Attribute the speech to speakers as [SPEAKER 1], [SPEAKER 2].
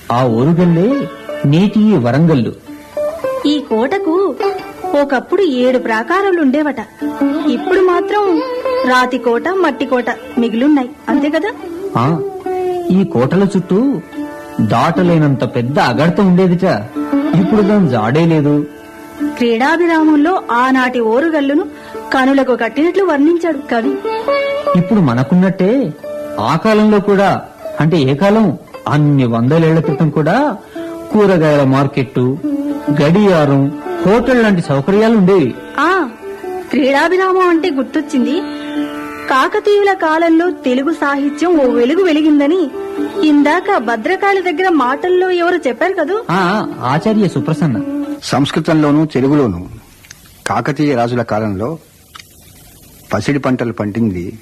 [SPEAKER 1] ఆ ఓరుగల్లే నేటి ఈ వరంగల్లు
[SPEAKER 2] ఈ కోటకు ఒకప్పుడు ఏడు ప్రాకారాలు ఉండేవట ఇప్పుడు మాత్రం రాతి కోట మట్టి కోట మిగిలున్నాయి అంతే కదా
[SPEAKER 1] ఆ ఈ కోటల చుట్టూ దాటలేనంత పెద్ద అగడత ఉండేదిట ఇప్పుడు దాని జాడే లేదు
[SPEAKER 2] క్రీడాభిరామంలో ఆనాటి ఓరుగల్లును కనులకు కట్టినట్లు వర్ణించాడు కవి
[SPEAKER 1] ఇప్పుడు మనకున్నట్టే ఆ కాలంలో కూడా అంటే ఏ కాలం అన్ని వందలేళ్ల క్రితం కూడా కూరగాయల మార్కెట్టు గడియారం హోటల్ లాంటి సౌకర్యాలు ఉండేవి
[SPEAKER 2] ఆ క్రీడాభిరామం అంటే గుర్తొచ్చింది కాకతీయుల కాలంలో తెలుగు సాహిత్యం ఓ వెలుగు వెలిగిందని ఇందాక భద్రకాళి దగ్గర మాటల్లో ఎవరు చెప్పారు కదూ
[SPEAKER 1] ఆ ఆచార్య సుప్రసన్న
[SPEAKER 3] సంస్కృతంలోనూ తెలుగులోనూ కాకతీయ రాజుల కాలంలో పసిడి పంటలు పండింది